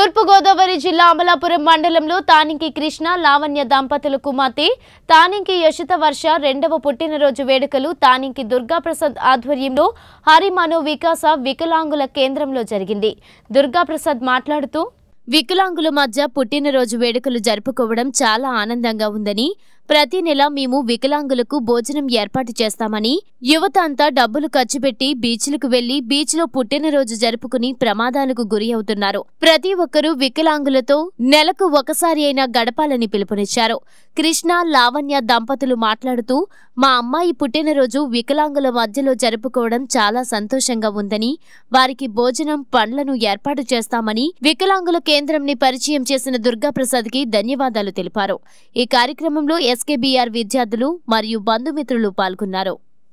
తూర్పుగోదావరి జిల్లా అమలాపురం మండలంలో తానింకి కృష్ణ లావణ్య దంపతుల కుమార్తె తానింకి యశిత వర్ష రెండవ పుట్టినరోజు వేడుకలు తానింకి దుర్గాప్రసాద్ ఆధ్వర్యంలో హరిమానో వికాస వికలాంగుల కేంద్రంలో జరిగింది దుర్గాప్రసాద్ మాట్లాడుతూ వికలాంగుల మధ్య పుట్టినరోజు వేడుకలు జరుపుకోవడం చాలా ఆనందంగా ఉందని ప్రతి నెల మేము వికలాంగులకు భోజనం ఏర్పాటు చేస్తామని యువత అంతా డబ్బులు ఖర్చు పెట్టి బీచ్లకు వెళ్లి బీచ్లో పుట్టినరోజు జరుపుకుని ప్రమాదాలకు గురి అవుతున్నారు ప్రతి ఒక్కరూ వికలాంగులతో నెలకు ఒకసారి అయినా గడపాలని పిలుపునిచ్చారు కృష్ణ లావణ్య దంపతులు మాట్లాడుతూ మా అమ్మాయి పుట్టినరోజు వికలాంగుల మధ్యలో జరుపుకోవడం చాలా సంతోషంగా ఉందని వారికి భోజనం పండ్లను ఏర్పాటు చేస్తామని వికలాంగుల కేంద్రంని పరిచయం చేసిన దుర్గాప్రసాద్ కి ధన్యవాదాలు తెలిపారు ఈ కార్యక్రమంలో ఎస్కేబీఆర్ విద్యార్థులు మరియు బంధుమిత్రులు పాల్గొన్నారు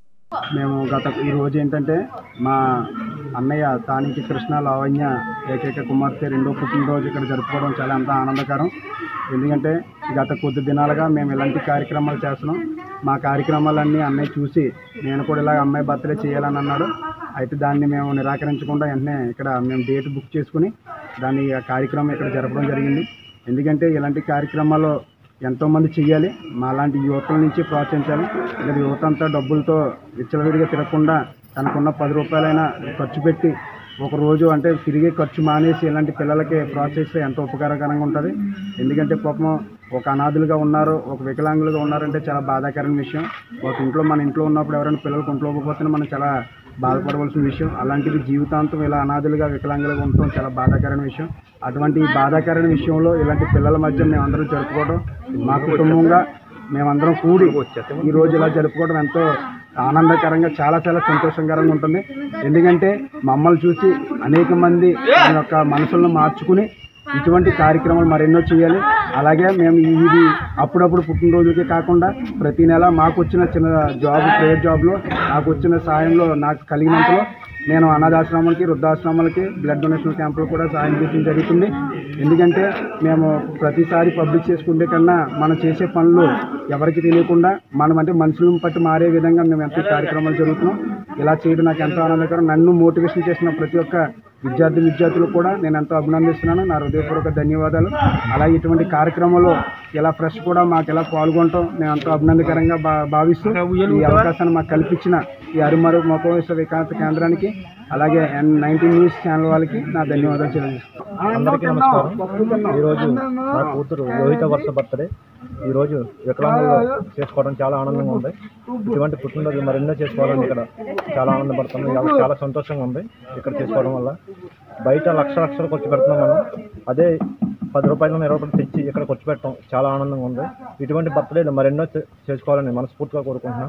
మేము గత ఈ రోజు ఏంటంటే మా అన్నయ్య తానికి కృష్ణ లావణ్య ఏకైక కుమార్తె రెండో పుట్టినరోజు ఇక్కడ జరుపుకోవడం చాలా ఎంతో ఆనందకరం ఎందుకంటే గత కొద్ది దినాలుగా మేము ఇలాంటి కార్యక్రమాలు చేస్తున్నాం మా కార్యక్రమాలన్నీ అన్నయ్య చూసి నేను కూడా ఇలా అమ్మాయి బర్త్డే చేయాలని అన్నాడు అయితే దాన్ని మేము నిరాకరించకుండా వెంటనే ఇక్కడ మేము డేట్ బుక్ చేసుకుని దాన్ని ఆ కార్యక్రమం ఇక్కడ జరపడం జరిగింది ఎందుకంటే ఇలాంటి కార్యక్రమాలు ఎంతోమంది చెయ్యాలి మా లాంటి యువతల నుంచి ప్రోత్సహించాలి ఇక్కడ యువత అంతా డబ్బులతో విచ్చలవిడిగా తిరగకుండా తనకున్న పది రూపాయలైనా ఖర్చు పెట్టి ఒక రోజు అంటే తిరిగి ఖర్చు మానేసి ఇలాంటి పిల్లలకి ప్రోత్సహిస్తే ఎంతో ఉపకారకరంగా ఉంటుంది ఎందుకంటే పాపం ఒక అనాథులుగా ఉన్నారు ఒక వికలాంగులుగా ఉన్నారంటే చాలా బాధాకరమైన విషయం ఒక ఇంట్లో మన ఇంట్లో ఉన్నప్పుడు ఎవరైనా పిల్లలకు ఒంట్లో పోతే మనం చాలా బాధపడవలసిన విషయం అలాంటిది జీవితాంతం ఇలా అనాథులుగా వికలాంగులుగా ఉండటం చాలా బాధాకరమైన విషయం అటువంటి ఈ బాధాకరమైన విషయంలో ఇలాంటి పిల్లల మధ్య మేమందరం జరుపుకోవడం మా కుటుంబంగా మేమందరం కూడి ఈ రోజు ఇలా జరుపుకోవడం ఎంతో ఆనందకరంగా చాలా చాలా సంతోషకరంగా ఉంటుంది ఎందుకంటే మమ్మల్ని చూసి అనేక మంది మన యొక్క మనసులను మార్చుకుని ఇటువంటి కార్యక్రమాలు మరెన్నో చేయాలి అలాగే మేము ఇది అప్పుడప్పుడు పుట్టినరోజులకే కాకుండా ప్రతి నెల మాకు వచ్చిన చిన్న జాబ్ ప్రైవేట్ జాబ్లో నాకు వచ్చిన సాయంలో నాకు కలిగినంతలో నేను అనాథాశ్రమాలకి వృద్ధాశ్రమాలకి బ్లడ్ డొనేషన్ క్యాంపులు కూడా సాయం చేయడం జరుగుతుంది ఎందుకంటే మేము ప్రతిసారి పబ్లిక్ చేసుకుంటే కన్నా మనం చేసే పనులు ఎవరికి తెలియకుండా మనం అంటే మనుషులను బట్టి మారే విధంగా మేము ఎంతో కార్యక్రమాలు జరుగుతున్నాం ఇలా చేయడం నాకు ఎంతో ఆనందకరం నన్ను మోటివేషన్ చేసిన ప్రతి ఒక్క విద్యార్థి విద్యార్థులు కూడా నేను ఎంతో అభినందిస్తున్నాను నా హృదయపూర్వక ధన్యవాదాలు అలాగే ఇటువంటి కార్యక్రమంలో ఇలా ఫ్రెష్ కూడా మాకు ఎలా పాల్గొనటం నేను ఎంతో అభినందకరంగా భా భావిస్తూ ఈ అవకాశాన్ని మాకు కల్పించిన ఈ అరుమరు మొకవేశ వికాస కేంద్రానికి అలాగే ఎన్ నైన్టీన్ న్యూస్ ఛానల్ వాళ్ళకి నా ధన్యవాదాలు తెలియజేస్తున్నాను అందరికీ నమస్కారం ఈరోజు నా కూతురు రోహిత వర్ష బర్త్డే ఈరోజు వికలాంగులు చేసుకోవడం చాలా ఆనందంగా ఉంది ఇటువంటి పుట్టినరోజు మరెన్నో చేసుకోవాలని ఇక్కడ చాలా ఆనందపడుతున్నాం ఇవాళ చాలా సంతోషంగా ఉంది ఇక్కడ చేసుకోవడం వల్ల బయట లక్ష లక్షలు ఖర్చు పెడుతున్నాం మనం అదే పది రూపాయలు ఇరవై రూపాయలు తెచ్చి ఇక్కడ ఖర్చు పెట్టడం చాలా ఆనందంగా ఉంది ఇటువంటి బర్త్డేలు మరెన్నో చే- చేసుకోవాలని మనస్ఫూర్తిగా కోరుకుంటున్నాం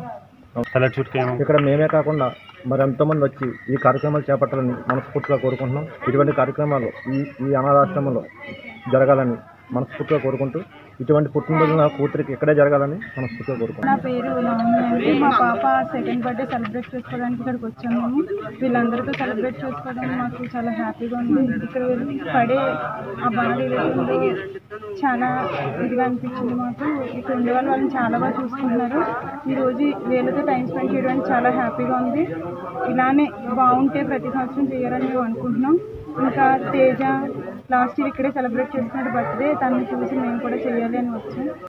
ఇక్కడ మేమే కాకుండా మరి ఎంతోమంది వచ్చి ఈ కార్యక్రమాలు చేపట్టాలని మనస్ఫూర్తిగా కోరుకుంటున్నాం ఇటువంటి కార్యక్రమాలు ఈ ఈ అనాథాశ్రమంలో జరగాలని మనస్ఫూర్తిగా కోరుకుంటూ ఇటువంటి పుట్టినరోజు నా కూతురికి ఇక్కడే జరగాలని మనస్ఫూర్తిగా కోరుకుంటున్నాం నా పేరు నాని అండి మా పాప సెకండ్ బర్త్డే సెలబ్రేట్ చేసుకోవడానికి ఇక్కడికి వచ్చాము మేము వీళ్ళందరితో సెలబ్రేట్ చేసుకోవడం మాకు చాలా హ్యాపీగా ఉంది ఇక్కడ వెళ్ళి పడే ఆ బాధ ఏదైతే ఉందో చాలా ఇదిగా అనిపించింది మాకు ఇక్కడ ఉండే వాళ్ళు వాళ్ళని చాలా బాగా చూసుకుంటున్నారు ఈరోజు వీళ్ళతో టైం స్పెండ్ చేయడానికి చాలా హ్యాపీగా ఉంది ఇలానే బాగుంటే ప్రతి సంవత్సరం చేయాలని మేము అనుకుంటున్నాం ఇంకా తేజ లాస్ట్ ఇయర్ ఇక్కడే సెలబ్రేట్ చేస్తున్నాడు బర్త్డే తనని చూసి మేము కూడా చేయాలి అని వచ్చాం